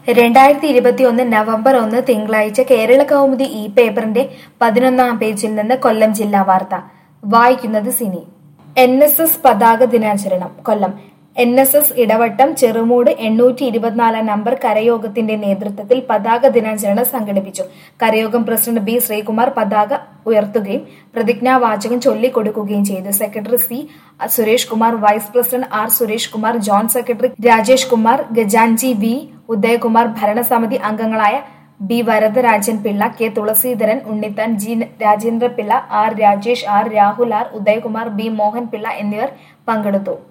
രണ്ടായിരത്തി ഇരുപത്തിയൊന്ന് നവംബർ ഒന്ന് തിങ്കളാഴ്ച കേരള കൗമുദി ഈ പേപ്പറിന്റെ പതിനൊന്നാം പേജിൽ നിന്ന് കൊല്ലം ജില്ലാ വാർത്ത വായിക്കുന്നത് സിനി എൻ എസ് എസ് പതാക ദിനാചരണം Kollam N S S Edavattom Cherumoodu എണ്ണൂറ്റി ഇരുപത്തിനാലാം നമ്പർ കരയോഗത്തിന്റെ നേതൃത്വത്തിൽ പതാക ദിനാചരണം സംഘടിപ്പിച്ചു കരയോഗം പ്രസിഡന്റ് ബി ശ്രീകുമാർ പതാക ഉയർത്തുകയും പ്രതിജ്ഞാവാചകം ചൊല്ലിക്കൊടുക്കുകയും ചെയ്തു secretary C Suresh Kumar vice president R Suresh Kumar joint secretary Rajesh Kumar Gajanji V Udayakumar ഭരണസമിതി അംഗങ്ങളായ B Varadarajan Pillai K Thulasidharan Unnithan G Rajendra Pillai R Rajesh R Rahul R Udayakumar B Mohan Pillai എന്നിവർ പങ്കെടുത്തു